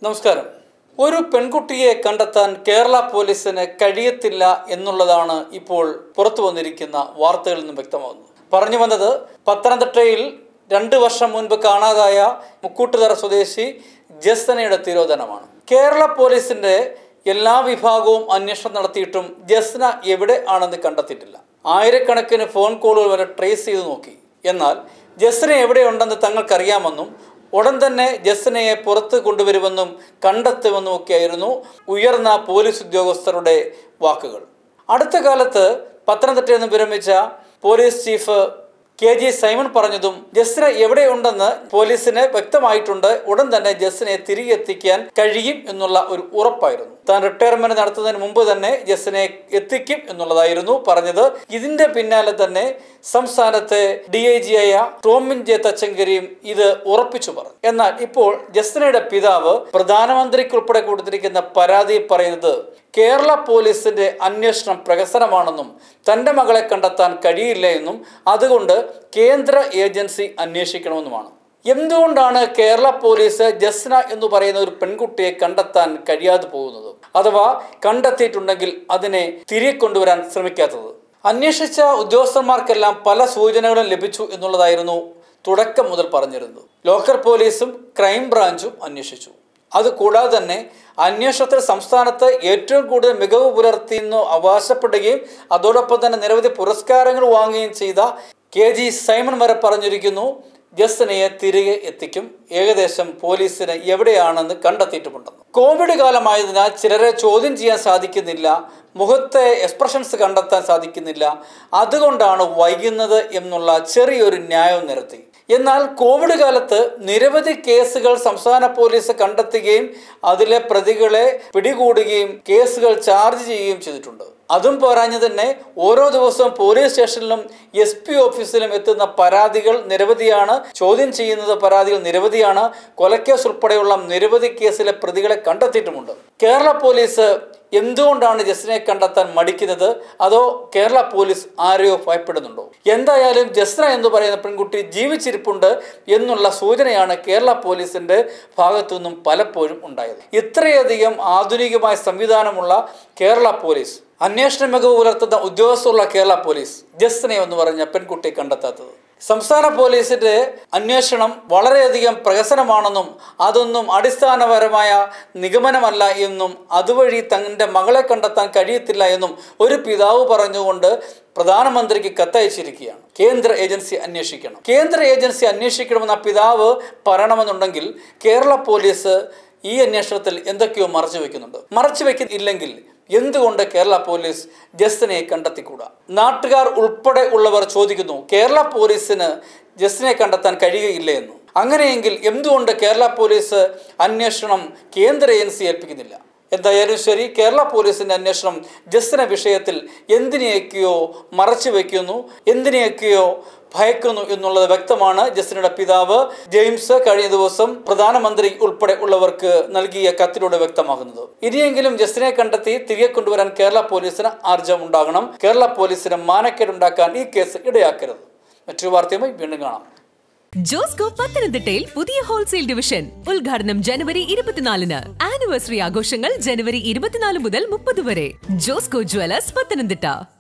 നമസ്കാരം ഒരു പെൺകുട്ടിയെ കണ്ടെത്താൻ കേരള പോലീസിന് കഴിയത്തില്ല എന്നുള്ളതാണ് ഇപ്പോൾ പുറത്തു വന്നിരിക്കുന്ന വാർത്തകളിൽ നിന്നും വ്യക്തമാകുന്നത് പറഞ്ഞു വന്നത് പത്തനംതിട്ടയിൽ രണ്ട് വർഷം മുൻപ് കാണാതായ മുക്കൂട്ടുതറ സ്വദേശി ജസ്നയുടെ തിരോധനമാണ് കേരള പോലീസിന്റെ എല്ലാ വിഭാഗവും അന്വേഷണം നടത്തിയിട്ടും ജസ്ന എവിടെ ആണെന്ന് കണ്ടെത്തിയിട്ടില്ല ആയിരക്കണക്കിന് ഫോൺ കോളുകൾ വരെ ട്രേസ് ചെയ്ത് നോക്കി എന്നാൽ ജസ്ന എവിടെയുണ്ടെന്ന് തങ്ങൾക്കറിയാമെന്നും ഉടൻ തന്നെ ജസ്നയെ പുറത്ത് കൊണ്ടുവരുമെന്നും കണ്ടെത്തുമെന്നും ഒക്കെയായിരുന്നു ഉയർന്ന പോലീസ് ഉദ്യോഗസ്ഥരുടെ വാക്കുകൾ അടുത്ത കാലത്ത് പത്തനംതിട്ടയിൽ നിന്ന് വിരമിച്ച police chief K G Simon പറഞ്ഞതും ജസ്ന എവിടെയുണ്ടെന്ന് പോലീസിന് വ്യക്തമായിട്ടുണ്ട് ഉടൻ തന്നെ ജസ്നെ തിരികെ എത്തിക്കാൻ കഴിയും എന്നുള്ള ഒരു ഉറപ്പായിരുന്നു താൻ റിട്ടയർമെന്റ് നടത്തുന്നതിന് മുമ്പ് തന്നെ ജസ്നെ എത്തിക്കും എന്നുള്ളതായിരുന്നു പറഞ്ഞത് ഇതിന്റെ പിന്നാലെ തന്നെ സംസ്ഥാനത്തെ ഡി ഐ ജി ആയ ടോമിൻ ജെ തച്ചങ്കരിയും ഇത് ഉറപ്പിച്ചു പറഞ്ഞു എന്നാൽ ഇപ്പോൾ ജസ്നയുടെ പിതാവ് പ്രധാനമന്ത്രിക്ക് ഉൾപ്പെടെ കൊടുത്തിരിക്കുന്ന പരാതി പറയുന്നത് കേരള പോലീസിന്റെ അന്വേഷണം പ്രഹസനമാണെന്നും തന്റെ മകളെ കണ്ടെത്താൻ കഴിയില്ല എന്നും അതുകൊണ്ട് കേന്ദ്ര ഏജൻസി അന്വേഷിക്കണമെന്നുമാണ് എന്തുകൊണ്ടാണ് കേരള പോലീസ് ജസ്ന എന്ന് പറയുന്ന ഒരു പെൺകുട്ടിയെ കണ്ടെത്താൻ കഴിയാതെ പോകുന്നത് അഥവാ കണ്ടെത്തിയിട്ടുണ്ടെങ്കിൽ അതിനെ തിരികെ കൊണ്ടുവരാൻ ശ്രമിക്കാത്തത് അന്വേഷിച്ച ഉദ്യോഗസ്ഥന്മാർക്കെല്ലാം പല സൂചനകളും ലഭിച്ചു എന്നുള്ളതായിരുന്നു തുടക്കം മുതൽ പറഞ്ഞിരുന്നത് ലോക്കൽ പോലീസും ക്രൈം ബ്രാഞ്ചും അന്വേഷിച്ചു അത് കൂടാതെ തന്നെ അന്വേഷണത്തിൽ സംസ്ഥാനത്ത് ഏറ്റവും കൂടുതൽ മികവ് പുലർത്തിയെന്ന് അവകാശപ്പെടുകയും അതോടൊപ്പം തന്നെ നിരവധി പുരസ്കാരങ്ങൾ വാങ്ങുകയും ചെയ്ത കെ ജി സൈമൺ വരെ പറഞ്ഞിരിക്കുന്നു ജസ്റ്റിനെയെ തിരികെ എത്തിക്കും ഏകദേശം പോലീസിന് എവിടെയാണെന്ന് കണ്ടെത്തിയിട്ടുമുണ്ടെന്ന് കോവിഡ് കാലമായതിനാൽ ചിലരെ ചോദ്യം ചെയ്യാൻ സാധിക്കുന്നില്ല മുഖത്തെ എക്സ്പ്രഷൻസ് കണ്ടെത്താൻ സാധിക്കുന്നില്ല അതുകൊണ്ടാണ് വൈകുന്നത് എന്നുള്ള ചെറിയൊരു ന്യായം നിരത്തി എന്നാൽ കോവിഡ് കാലത്ത് നിരവധി കേസുകൾ സംസ്ഥാന പോലീസ് കണ്ടെത്തുകയും അതിലെ പ്രതികളെ പിടികൂടുകയും കേസുകൾ ചാർജ് ചെയ്യുകയും ചെയ്തിട്ടുണ്ട് അതും പോരാഞ്ഞു തന്നെ ഓരോ ദിവസവും പോലീസ് സ്റ്റേഷനിലും എസ് പി ഓഫീസിലും എത്തുന്ന പരാതികൾ നിരവധിയാണ് ചോദ്യം ചെയ്യുന്നത് പരാതികൾ നിരവധിയാണ് കൊലക്കേസ് ഉൾപ്പെടെയുള്ള നിരവധി കേസിലെ പ്രതികളെ കണ്ടെത്തിയിട്ടുമുണ്ട് കേരള പോലീസ് എന്തുകൊണ്ടാണ് ജസ്റ്റിനെ കണ്ടെത്താൻ മടിക്കുന്നത് അതോ കേരള പോലീസ് ആരെയോ ഭയപ്പെടുന്നുണ്ടോ എന്തായാലും ജസ്ന എന്ന് പറയുന്ന പെൺകുട്ടി ജീവിച്ചിരിപ്പുണ്ട് എന്നുള്ള സൂചനയാണ് കേരള പോലീസിന്റെ ഭാഗത്തു നിന്നും പലപ്പോഴും ഉണ്ടായത് ഇത്രയധികം ആധുനികമായ സംവിധാനമുള്ള കേരള പോലീസ് അന്വേഷണ മികവ് പുലർത്തുന്ന ഉദ്യോഗസ്ഥരുള്ള കേരള പോലീസ് ജസ്നെ എന്ന് പറഞ്ഞ പെൺകുട്ടിയെ കണ്ടെത്താത്തത് സംസ്ഥാന പോലീസിന്റെ അന്വേഷണം വളരെയധികം പ്രഹസനമാണെന്നും അതൊന്നും അടിസ്ഥാനപരമായ നിഗമനമല്ല എന്നും അതുവഴി തൻ്റെ മകളെ കണ്ടെത്താൻ കഴിയത്തില്ല എന്നും ഒരു പിതാവ് പറഞ്ഞുകൊണ്ട് പ്രധാനമന്ത്രിക്ക് കത്തയച്ചിരിക്കുകയാണ് കേന്ദ്ര ഏജൻസി അന്വേഷിക്കണം കേന്ദ്ര ഏജൻസി അന്വേഷിക്കണമെന്ന പിതാവ് പറയണമെന്നുണ്ടെങ്കിൽ കേരള പോലീസ് ഈ അന്വേഷണത്തിൽ എന്തൊക്കെയോ മറച്ചു വെക്കുന്നുണ്ട് മറച്ചു വെക്കുന്നില്ലെങ്കിൽ എന്തുകൊണ്ട് കേരള പോലീസ് ജസ്റ്റിനെ കണ്ടെത്തിക്കൂടാ നാട്ടുകാർ ഉൾപ്പെടെ ഉള്ളവർ ചോദിക്കുന്നു കേരള പോലീസിന് ജസ്റ്റിനെ കണ്ടെത്താൻ കഴിയുകയില്ല എന്ന് അങ്ങനെയെങ്കിൽ എന്തുകൊണ്ട് കേരള പോലീസ് അന്വേഷണം കേന്ദ്ര ഏജൻസി ഏൽപ്പിക്കുന്നില്ല എന്തായാലും ശരി കേരള പോലീസിന്റെ അന്വേഷണം ജസ്റ്റിന വിഷയത്തിൽ എന്തിനെയൊക്കെയോ മറച്ചു വയ്ക്കുന്നു എന്തിനെയൊക്കെയോ ഭയക്കുന്നു എന്നുള്ളത് വ്യക്തമാണ് ജസ്റ്റിനയുടെ പിതാവ് ജെയിംസ് കഴിഞ്ഞ ദിവസം പ്രധാനമന്ത്രി ഉൾപ്പെടെ ഉള്ളവർക്ക് നൽകിയ കത്തിലൂടെ വ്യക്തമാകുന്നത് ഇനിയെങ്കിലും ജസ്റ്റിനെ കണ്ടെത്തി തിരികെ കൊണ്ടുവരാൻ കേരള പോലീസിന് ആർജം ഉണ്ടാകണം കേരള പോലീസിന് മാനക്കേടുണ്ടാക്കാൻ ഈ കേസ് ഇടയാക്കരുത് മറ്റൊരു വാർത്തയുമായി വീണ്ടും കാണാം ജോസ്കോ പത്തനംതിട്ടയിൽ പുതിയ ഹോൾസെയിൽ ഡിവിഷൻ ഉദ്ഘാടനം ജനുവരി ഇരുപത്തിനാലിന് ആനിവേഴ്സറി ആഘോഷങ്ങൾ ജനുവരി ഇരുപത്തിനാല് മുതൽ മുപ്പത് വരെ ജോസ്കോ ജ്വല്ലേഴ്സ് പത്തനംതിട്ട